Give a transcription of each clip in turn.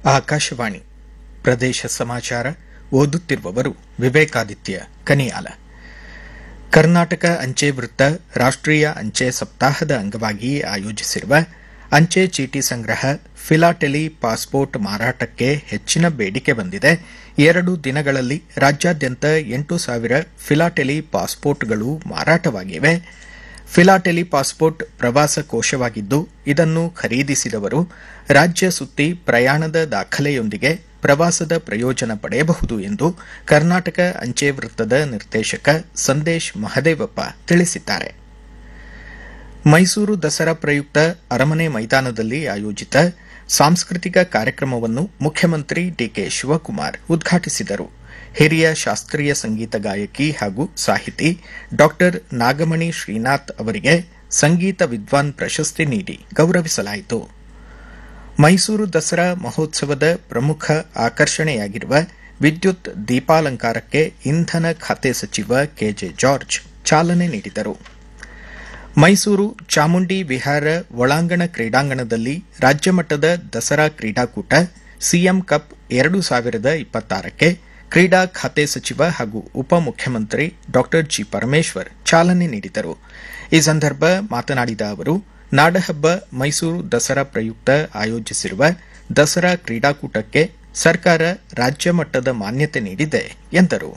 ಆಕಾಶವಾಣಿ ಪ್ರದೇಶ ಸಮಾಚಾರ ಓದುತ್ತಿರುವವರು ವಿವೇಕಾದಿತ್ಯ ಕನಿಯಾಲ ಕರ್ನಾಟಕ ಅಂಚೆ ವೃತ್ತ ರಾಷ್ಟೀಯ ಅಂಚೆ ಸಪ್ತಾಹದ ಅಂಗವಾಗಿ ಆಯೋಜಿಸಿರುವ ಅಂಚೆ ಚೀಟಿ ಸಂಗ್ರಹ ಫಿಲಾಟೆಲಿ ಪಾಸ್ಪೋರ್ಟ್ ಮಾರಾಟಕ್ಕೆ ಹೆಚ್ಚಿನ ಬೇಡಿಕೆ ಬಂದಿದೆ ಎರಡು ದಿನಗಳಲ್ಲಿ ರಾಜ್ಯಾದ್ಯಂತ ಎಂಟು ಸಾವಿರ ಫಿಲಾಟೆಲಿ ಪಾಸ್ಪೋರ್ಟ್ಗಳು ಮಾರಾಟವಾಗಿವೆ ಫಿಲಾಟೆಲಿ ಪಾಸ್ಪೋರ್ಟ್ ಪ್ರವಾಸ ಕೋಶವಾಗಿದ್ದು ಇದನ್ನು ಖರೀದಿಸಿದವರು ರಾಜ್ಯ ಸುತ್ತಿ ಪ್ರಯಾಣದ ದಾಖಲೆಯೊಂದಿಗೆ ಪ್ರವಾಸದ ಪ್ರಯೋಜನ ಪಡೆಯಬಹುದು ಎಂದು ಕರ್ನಾಟಕ ಅಂಚೆ ವೃತ್ತದ ನಿರ್ದೇಶಕ ಸಂದೇಶ್ ಮಹದೇವಪ್ಪ ತಿಳಿಸಿದ್ದಾರೆ ಮೈಸೂರು ದಸರಾ ಪ್ರಯುಕ್ತ ಅರಮನೆ ಮೈದಾನದಲ್ಲಿ ಆಯೋಜಿತ ಸಾಂಸ್ಕೃತಿಕ ಕಾರ್ಯಕ್ರಮವನ್ನು ಮುಖ್ಯಮಂತ್ರಿ ಡಿಕೆ ಶಿವಕುಮಾರ್ ಉದ್ಘಾಟಿಸಿದರು ಹಿರಿಯ ಶಾಸ್ತ್ರೀಯ ಸಂಗೀತ ಗಾಯಕಿ ಹಾಗೂ ಸಾಹಿತಿ ಡಾ ನಾಗಮಣಿ ಶ್ರೀನಾಥ್ ಅವರಿಗೆ ಸಂಗೀತ ವಿದ್ವಾನ್ ಪ್ರಶಸ್ತಿ ನೀಡಿ ಗೌರವಿಸಲಾಯಿತು ಮೈಸೂರು ದಸರಾ ಮಹೋತ್ಸವದ ಪ್ರಮುಖ ಆಕರ್ಷಣೆಯಾಗಿರುವ ವಿದ್ಯುತ್ ದೀಪಾಲಂಕಾರಕ್ಕೆ ಇಂಧನ ಖಾತೆ ಸಚಿವ ಕೆಜೆ ಜಾರ್ಜ್ ಚಾಲನೆ ನೀಡಿದರು ಮೈಸೂರು ಚಾಮುಂಡಿ ವಿಹಾರ ಒಳಾಂಗಣ ಕ್ರೀಡಾಂಗಣದಲ್ಲಿ ರಾಜ್ಯಮಟ್ಟದ ದಸರಾ ಕ್ರೀಡಾಕೂಟ ಸಿಎಂ ಕಪ್ ಎರಡು ಸಾವಿರದ ಇಪ್ಪತ್ತಾರಕ್ಕೆ ಕ್ರೀಡಾ ಖಾತೆ ಸಚಿವ ಹಾಗೂ ಉಪಮುಖ್ಯಮಂತ್ರಿ ಡಾ ಜಿ ಪರಮೇಶ್ವರ್ ಚಾಲನೆ ನೀಡಿದರು ಈ ಸಂದರ್ಭ ಮಾತನಾಡಿದ ಅವರು ನಾಡಹಬ್ಬ ಮೈಸೂರು ದಸರಾ ಪ್ರಯುಕ್ತ ಆಯೋಜಿಸಿರುವ ದಸರಾ ಕ್ರೀಡಾಕೂಟಕ್ಕೆ ಸರ್ಕಾರ ರಾಜ್ಯ ಮಟ್ಟದ ಮಾನ್ಯತೆ ನೀಡಿದೆ ಎಂದರು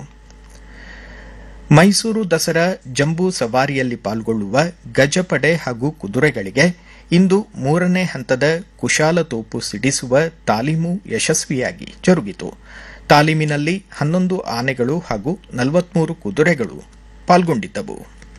ಮೈಸೂರು ದಸರಾ ಜಂಬೂ ಸವಾರಿಯಲ್ಲಿ ಪಾಲ್ಗೊಳ್ಳುವ ಗಜಪಡೆ ಹಾಗೂ ಕುದುರೆಗಳಿಗೆ ಇಂದು ಮೂರನೇ ಹಂತದ ಕುಶಾಲ ತೋಪು ಸಿಡಿಸುವ ತಾಲೀಮು ಯಶಸ್ವಿಯಾಗಿ ಜರುಗಿತು ತಾಲೀಮಿನಲ್ಲಿ ಹನ್ನೊಂದು ಆನೆಗಳು ಹಾಗೂ ನಲವತ್ಮೂರು ಕುದುರೆಗಳು ಪಾಲ್ಗೊಂಡಿದ್ದವು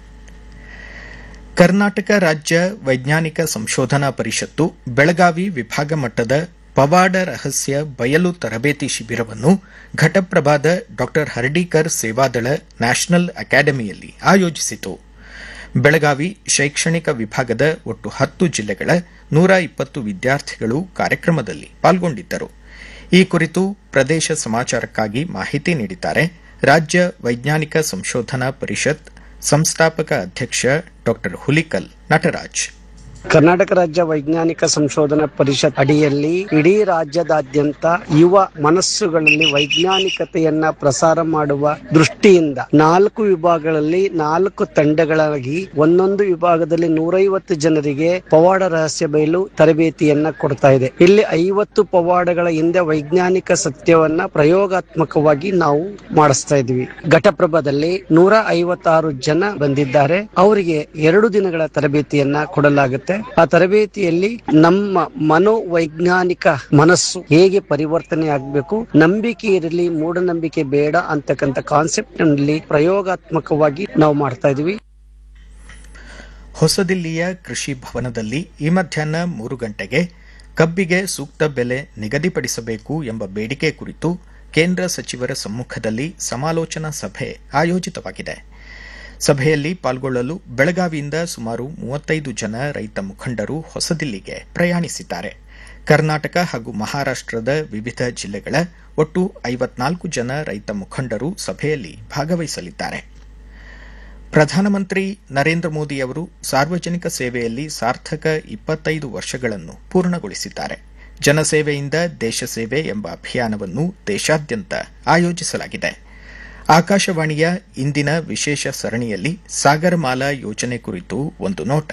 ಕರ್ನಾಟಕ ರಾಜ್ಯ ವೈಜ್ಞಾನಿಕ ಸಂಶೋಧನಾ ಪರಿಷತ್ತು ಬೆಳಗಾವಿ ವಿಭಾಗ ಮಟ್ಟದ ಪವಾಡ ರಹಸ್ಯ ಬಯಲು ತರಬೇತಿ ಶಿಬಿರವನ್ನು ಘಟಪ್ರಭಾದ ಡಾ ಹರ್ಡೀಕರ್ ಸೇವಾದಳ ನ್ಯಾಷನಲ್ ಅಕಾಡೆಮಿಯಲ್ಲಿ ಆಯೋಜಿಸಿತು ಬೆಳಗಾವಿ ಶೈಕ್ಷಣಿಕ ವಿಭಾಗದ ಒಟ್ಟು ಹತ್ತು ಜಿಲ್ಲೆಗಳ ನೂರ ಇಪ್ಪತ್ತು ವಿದ್ಯಾರ್ಥಿಗಳು ಕಾರ್ಯಕ್ರಮದಲ್ಲಿ ಪಾಲ್ಗೊಂಡಿದ್ದರು ಈ ಕುರಿತು ಪ್ರದೇಶ ಸಮಾಚಾರಕ್ಕಾಗಿ ಮಾಹಿತಿ ನೀಡಿದ್ದಾರೆ ರಾಜ್ಯ ವೈಜ್ಞಾನಿಕ ಸಂಶೋಧನಾ ಪರಿಷತ್ ಸಂಸ್ಥಾಪಕ ಅಧ್ಯಕ್ಷ ಡಾ ಹುಲಿಕಲ್ ನಟರಾಜ್ ಕರ್ನಾಟಕ ರಾಜ್ಯ ವೈಜ್ಞಾನಿಕ ಸಂಶೋಧನಾ ಪರಿಷತ್ ಅಡಿಯಲ್ಲಿ ಇಡೀ ರಾಜ್ಯದಾದ್ಯಂತ ಯುವ ಮನಸ್ಸುಗಳಲ್ಲಿ ವೈಜ್ಞಾನಿಕತೆಯನ್ನ ಪ್ರಸಾರ ಮಾಡುವ ದೃಷ್ಟಿಯಿಂದ ನಾಲ್ಕು ವಿಭಾಗಗಳಲ್ಲಿ ನಾಲ್ಕು ತಂಡಗಳಾಗಿ ಒಂದೊಂದು ವಿಭಾಗದಲ್ಲಿ ನೂರೈವತ್ತು ಜನರಿಗೆ ಪವಾಡ ರಹಸ್ಯ ಬಯಲು ತರಬೇತಿಯನ್ನ ಕೊಡ್ತಾ ಇದೆ ಇಲ್ಲಿ ಐವತ್ತು ಪವಾಡಗಳ ಹಿಂದೆ ವೈಜ್ಞಾನಿಕ ಸತ್ಯವನ್ನ ಪ್ರಯೋಗಾತ್ಮಕವಾಗಿ ನಾವು ಮಾಡಿಸ್ತಾ ಇದ್ವಿ ಘಟಪ್ರಭದಲ್ಲಿ ನೂರ ಐವತ್ತಾರು ಜನ ಬಂದಿದ್ದಾರೆ ಅವರಿಗೆ ಎರಡು ದಿನಗಳ ತರಬೇತಿಯನ್ನ ಕೊಡಲಾಗುತ್ತೆ ಆ ತರಬೇತಿಯಲ್ಲಿ ನಮ್ಮ ಮನೋವೈಜ್ಞಾನಿಕ ಮನಸ್ಸು ಹೇಗೆ ಪರಿವರ್ತನೆ ಆಗಬೇಕು ನಂಬಿಕೆ ಇರಲಿ ಮೂಢನಂಬಿಕೆ ಬೇಡ ಅಂತಕ್ಕಂಥ ಕಾನ್ಸೆಪ್ಟ್ ನಲ್ಲಿ ಪ್ರಯೋಗಾತ್ಮಕವಾಗಿ ನಾವು ಮಾಡ್ತಾ ಇದೀವಿ ಹೊಸದಿಲ್ಲಿಯ ಕೃಷಿ ಭವನದಲ್ಲಿ ಈ ಮಧ್ಯಾಹ್ನ ಮೂರು ಗಂಟೆಗೆ ಕಬ್ಬಿಗೆ ಸೂಕ್ತ ಬೆಲೆ ನಿಗದಿಪಡಿಸಬೇಕು ಎಂಬ ಬೇಡಿಕೆ ಕುರಿತು ಕೇಂದ್ರ ಸಚಿವರ ಸಮ್ಮುಖದಲ್ಲಿ ಸಮಾಲೋಚನಾ ಸಭೆ ಆಯೋಜಿತವಾಗಿದೆ ಸಭೆಯಲ್ಲಿ ಪಾಲ್ಗೊಳ್ಳಲು ಬೆಳಗಾವಿಯಿಂದ ಸುಮಾರು ಮೂವತ್ತೈದು ಜನ ರೈತ ಮುಖಂಡರು ಹೊಸದಿಲ್ಲಿಗೆ ಪ್ರಯಾಣಿಸಿದ್ದಾರೆ ಕರ್ನಾಟಕ ಹಾಗೂ ಮಹಾರಾಷ್ಟದ ವಿವಿಧ ಜಿಲ್ಲೆಗಳ ಒಟ್ಟು ಐವತ್ನಾಲ್ಕು ಜನ ರೈತ ಮುಖಂಡರು ಸಭೆಯಲ್ಲಿ ಭಾಗವಹಿಸಲಿದ್ದಾರೆ ಪ್ರಧಾನಮಂತ್ರಿ ನರೇಂದ್ರ ಮೋದಿ ಅವರು ಸಾರ್ವಜನಿಕ ಸೇವೆಯಲ್ಲಿ ಸಾರ್ಥಕ ಇಪ್ಪತ್ತೈದು ವರ್ಷಗಳನ್ನು ಪೂರ್ಣಗೊಳಿಸಿದ್ದಾರೆ ಜನಸೇವೆಯಿಂದ ದೇಶ ಸೇವೆ ಎಂಬ ಅಭಿಯಾನವನ್ನು ದೇಶಾದ್ಯಂತ ಆಯೋಜಿಸಲಾಗಿದೆ ಆಕಾಶವಾಣಿಯ ಇಂದಿನ ವಿಶೇಷ ಸರಣಿಯಲ್ಲಿ ಸಾಗರಮಾಲಾ ಯೋಜನೆ ಕುರಿತು ಒಂದು ನೋಟ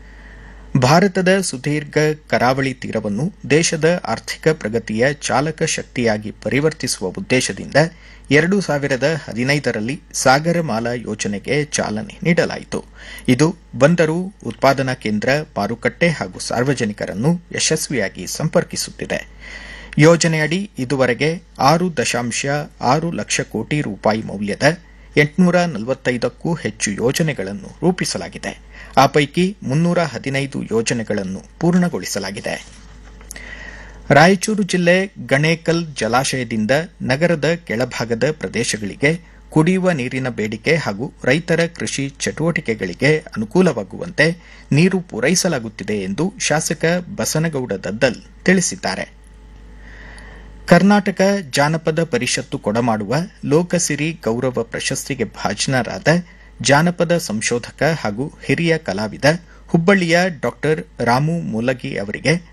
ಭಾರತದ ಸುದೀರ್ಘ ಕರಾವಳಿ ತೀರವನ್ನು ದೇಶದ ಆರ್ಥಿಕ ಪ್ರಗತಿಯ ಚಾಲಕ ಶಕ್ತಿಯಾಗಿ ಪರಿವರ್ತಿಸುವ ಉದ್ದೇಶದಿಂದ ಎರಡು ಸಾವಿರದ ಹದಿನೈದರಲ್ಲಿ ಸಾಗರಮಾಲಾ ಯೋಜನೆಗೆ ಚಾಲನೆ ನೀಡಲಾಯಿತು ಇದು ಬಂದರು ಉತ್ಪಾದನಾ ಕೇಂದ್ರ ಮಾರುಕಟ್ಟೆ ಹಾಗೂ ಸಾರ್ವಜನಿಕರನ್ನು ಯಶಸ್ವಿಯಾಗಿ ಸಂಪರ್ಕಿಸುತ್ತಿದೆ ಯೋಜನೆಯಡಿ ಇದುವರೆಗೆ ಆರು ದಶಾಂಶ ಆರು ಲಕ್ಷ ಕೋಟಿ ರೂಪಾಯಿ ಮೌಲ್ಯದ ಎಂಟುನೂರ ನಲವತ್ತೈದಕ್ಕೂ ಹೆಚ್ಚು ಯೋಜನೆಗಳನ್ನು ರೂಪಿಸಲಾಗಿದೆ ಆ ಪೈಕಿ ಮುನ್ನೂರ ಹದಿನೈದು ಯೋಜನೆಗಳನ್ನು ಪೂರ್ಣಗೊಳಿಸಲಾಗಿದೆ ರಾಯಚೂರು ಜಿಲ್ಲೆ ಗಣೇಕಲ್ ಜಲಾಶಯದಿಂದ ನಗರದ ಕೆಳಭಾಗದ ಪ್ರದೇಶಗಳಿಗೆ ಕುಡಿಯುವ ನೀರಿನ ಬೇಡಿಕೆ ಹಾಗೂ ರೈತರ ಕೃಷಿ ಚಟುವಟಿಕೆಗಳಿಗೆ ಅನುಕೂಲವಾಗುವಂತೆ ನೀರು ಪೂರೈಸಲಾಗುತ್ತಿದೆ ಎಂದು ಶಾಸಕ ಬಸನಗೌಡ ದದ್ದಲ್ ತಿಳಿಸಿದ್ದಾರೆ ಕರ್ನಾಟಕ ಜಾನಪದ ಪರಿಷತ್ತು ಕೊಡಮಾಡುವ ಲೋಕಸಿರಿ ಗೌರವ ಪ್ರಶಸ್ತಿಗೆ ಭಾಜನರಾದ ಜಾನಪದ ಸಂಶೋಧಕ ಹಾಗೂ ಹಿರಿಯ ಕಲಾವಿದ ಹುಬ್ಬಳ್ಳಿಯ ಡಾ ರಾಮು ಮೂಲಗಿ ಅವರಿಗೆ